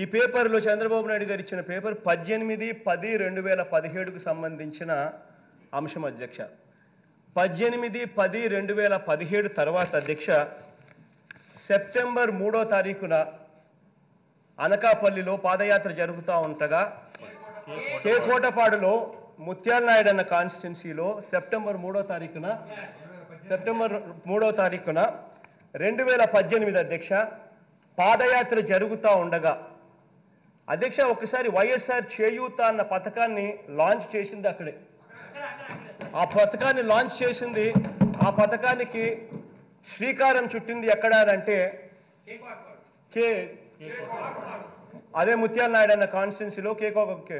ఈ పేపర్లో చంద్రబాబు నాయుడు గారు ఇచ్చిన పేపర్ పద్దెనిమిది పది రెండు వేల పదిహేడుకు సంబంధించిన అంశం అధ్యక్ష పద్దెనిమిది పది రెండు వేల పదిహేడు తర్వాత అధ్యక్ష సెప్టెంబర్ మూడో తారీఖున అనకాపల్లిలో పాదయాత్ర జరుగుతూ ఉంటగా చేకోటపాడులో ముత్యాల నాయుడు అన్న కాన్స్టిట్యున్సీలో సెప్టెంబర్ మూడో తారీఖున సెప్టెంబర్ మూడో తారీఖున రెండు వేల పద్దెనిమిది అధ్యక్ష పాదయాత్ర జరుగుతూ ఉండగా అధ్యక్ష ఒకసారి వైఎస్ఆర్ చేయూత అన్న పథకాన్ని లాంచ్ చేసింది అక్కడే ఆ పథకాన్ని లాంచ్ చేసింది ఆ పథకానికి శ్రీకారం చుట్టింది ఎక్కడ అని అంటే కే అదే ముత్యాల నాయుడు అన్న కాన్స్టిట్యున్సీలో కేకో కే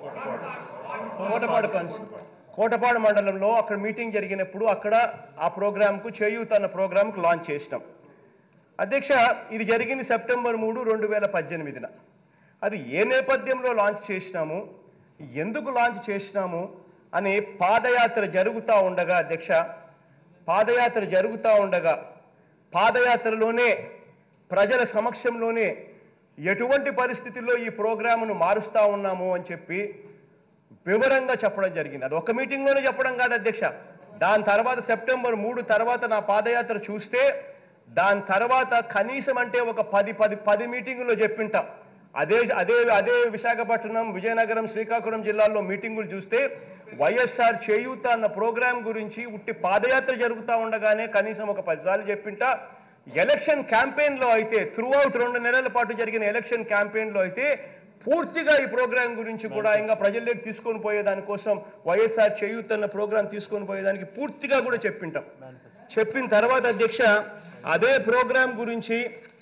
కోటపాడు కాన్స్టి కోటపాడు మండలంలో అక్కడ మీటింగ్ జరిగినప్పుడు అక్కడ ఆ ప్రోగ్రాంకు చేయూత అన్న ప్రోగ్రాంకు లాంచ్ చేసినాం అధ్యక్ష ఇది జరిగింది సెప్టెంబర్ మూడు రెండు వేల పద్దెనిమిదిన అది ఏ నేపథ్యంలో లాంచ్ చేసినాము ఎందుకు లాంచ్ చేసినాము అని పాదయాత్ర జరుగుతూ ఉండగా అధ్యక్ష పాదయాత్ర జరుగుతూ ఉండగా పాదయాత్రలోనే ప్రజల సమక్షంలోనే ఎటువంటి పరిస్థితుల్లో ఈ ప్రోగ్రామును మారుస్తా ఉన్నాము అని చెప్పి వివరంగా చెప్పడం జరిగింది అది ఒక మీటింగ్లోనే చెప్పడం కాదు అధ్యక్ష దాని తర్వాత సెప్టెంబర్ మూడు తర్వాత నా పాదయాత్ర చూస్తే దాని తర్వాత కనీసం అంటే ఒక పది పది పది మీటింగుల్లో చెప్పింటా అదే అదే అదే విశాఖపట్నం విజయనగరం శ్రీకాకుళం జిల్లాల్లో మీటింగులు చూస్తే వైఎస్ఆర్ చేయూత అన్న ప్రోగ్రాం గురించి ఉట్టి పాదయాత్ర జరుగుతూ ఉండగానే కనీసం ఒక పదిసార్లు చెప్పింటా ఎలక్షన్ క్యాంపెయిన్ లో అయితే త్రూ అవుట్ రెండు నెలల పాటు జరిగిన ఎలక్షన్ క్యాంపెయిన్ లో అయితే పూర్తిగా ఈ ప్రోగ్రాం గురించి కూడా ఇంకా ప్రజల్లోకి తీసుకొని పోయేదాని కోసం వైఎస్ఆర్ చేయూత్ అన్న ప్రోగ్రాం తీసుకొని పోయేదానికి పూర్తిగా కూడా చెప్పింటాం చెప్పిన తర్వాత అధ్యక్ష అదే ప్రోగ్రాం గురించి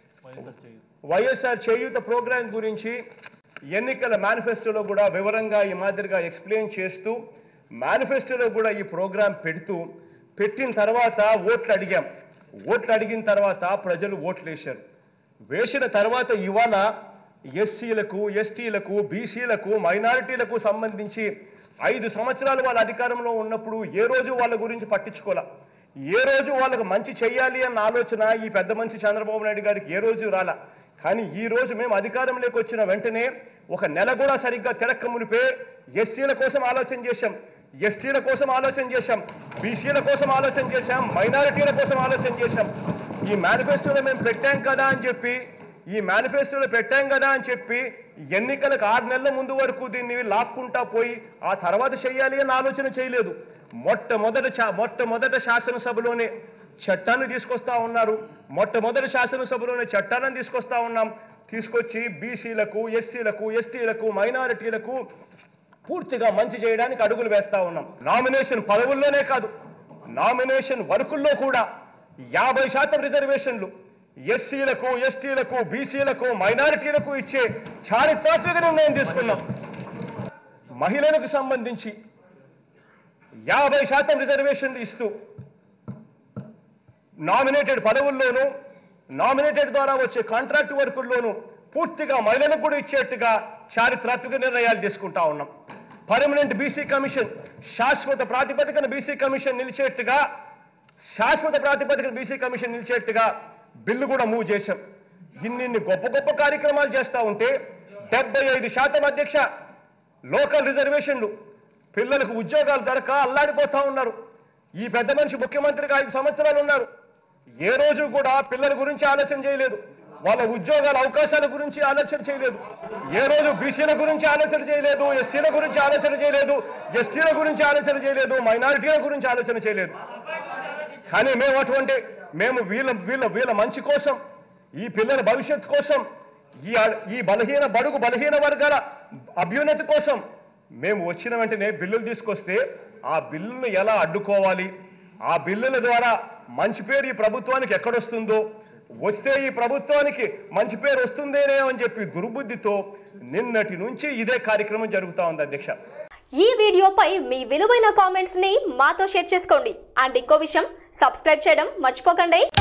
వైఎస్ఆర్ చేయూత ప్రోగ్రాం గురించి ఎన్నికల మేనిఫెస్టోలో కూడా వివరంగా ఈ మాదిరిగా ఎక్స్ప్లెయిన్ చేస్తూ మేనిఫెస్టోలో కూడా ఈ ప్రోగ్రాం పెడుతూ పెట్టిన తర్వాత ఓట్లు అడిగాం ఓట్లు అడిగిన తర్వాత ప్రజలు ఓట్లు వేశారు వేసిన తర్వాత ఇవాళ ఎస్సీలకు ఎస్టీలకు బీసీలకు మైనారిటీలకు సంబంధించి ఐదు సంవత్సరాలు వాళ్ళ అధికారంలో ఉన్నప్పుడు ఏ రోజు వాళ్ళ గురించి పట్టించుకోలే ఏ రోజు వాళ్ళకు మంచి చెయ్యాలి అన్న ఆలోచన ఈ పెద్ద మనిషి చంద్రబాబు నాయుడు గారికి ఏ రోజు రాలా కానీ ఈ రోజు మేము అధికారంలోకి వచ్చిన వెంటనే ఒక నెల కూడా సరిగ్గా తిరక్క మునిపే ఎస్సీల కోసం ఆలోచన చేశాం ఎస్టీల కోసం ఆలోచన చేశాం బీసీల కోసం ఆలోచన చేశాం మైనారిటీల కోసం ఆలోచన చేశాం ఈ మేనిఫెస్టోలో మేము పెట్టాం కదా అని చెప్పి ఈ మేనిఫెస్టోలో పెట్టాం కదా అని చెప్పి ఎన్నికలకు ఆరు నెలల ముందు వరకు దీన్ని లాక్కుంటా పోయి ఆ తర్వాత చేయాలి అని ఆలోచన చేయలేదు మొట్టమొదటి చా- మొట్టమొదట శాసనసభలోనే చట్టాన్ని తీసుకొస్తా ఉన్నారు మొట్టమొదటి శాసనసభలోనే చట్టాలను తీసుకొస్తా ఉన్నాం తీసుకొచ్చి బీసీలకు ఎస్సీలకు ఎస్టీలకు మైనారిటీలకు పూర్తిగా మంచి చేయడానికి అడుగులు వేస్తా ఉన్నాం నామినేషన్ పదవుల్లోనే కాదు నామినేషన్ వర్కుల్లో కూడా యాభై శాతం రిజర్వేషన్లు ఎస్సీలకు ఎస్టీలకు బీసీలకు మైనారిటీలకు ఇచ్చే చారిత్రాత్మక నిర్ణయం తీసుకున్నాం మహిళలకు సంబంధించి యాభై శాతం రిజర్వేషన్లు ఇస్తూ నామినేటెడ్ పదవుల్లోనూ నామినేటెడ్ ద్వారా వచ్చే కాంట్రాక్ట్ వర్కుల్లోనూ పూర్తిగా మహిళలకు కూడా ఇచ్చేట్టుగా చారిత్రాత్మక నిర్ణయాలు తీసుకుంటా ఉన్నాం పర్మనెంట్ బీసీ కమిషన్ శాశ్వత ప్రాతిపదికన బీసీ కమిషన్ నిలిచేట్టుగా శాశ్వత ప్రాతిపదికన బీసీ కమిషన్ నిలిచేట్టుగా బిల్లు కూడా మూవ్ చేశాం ఇన్నిన్ని గొప్ప గొప్ప కార్యక్రమాలు చేస్తా ఉంటే డెబ్బై ఐదు శాతం అధ్యక్ష లోకల్ రిజర్వేషన్లు పిల్లలకు ఉద్యోగాలు దొరక అల్లాడిపోతా ఉన్నారు ఈ పెద్ద మనిషి ముఖ్యమంత్రిగా ఐదు సంవత్సరాలు ఉన్నారు ఏ రోజు కూడా పిల్లల గురించి ఆలోచన చేయలేదు వాళ్ళ ఉద్యోగాల అవకాశాల గురించి ఆలోచన చేయలేదు ఏ రోజు బీసీల గురించి ఆలోచన చేయలేదు ఎస్సీల గురించి ఆలోచన చేయలేదు ఎస్టీల గురించి ఆలోచన చేయలేదు మైనారిటీల గురించి ఆలోచన చేయలేదు కానీ మేము అటువంటి మేము వీళ్ళ వీళ్ళ వీళ్ళ మంచి కోసం ఈ పిల్లల భవిష్యత్తు కోసం ఈ ఈ బలహీన బడుగు బలహీన వర్గాల అభ్యున్నతి కోసం మేము వచ్చిన వెంటనే బిల్లులు తీసుకొస్తే ఆ బిల్లును ఎలా అడ్డుకోవాలి ఆ బిల్లుల ద్వారా మంచి పేరు ఈ ప్రభుత్వానికి ఎక్కడొస్తుందో వస్తే ఈ ప్రభుత్వానికి మంచి పేరు వస్తుందేనే అని చెప్పి దుర్బుద్ధితో నిన్నటి నుంచి ఇదే కార్యక్రమం జరుగుతా ఉంది అధ్యక్ష ఈ వీడియోపై మీ విలువైన కామెంట్స్ ని మాతో షేర్ చేసుకోండి అండ్ ఇంకో విషయం సబ్స్క్రైబ్ చేయడం మర్చిపోకండి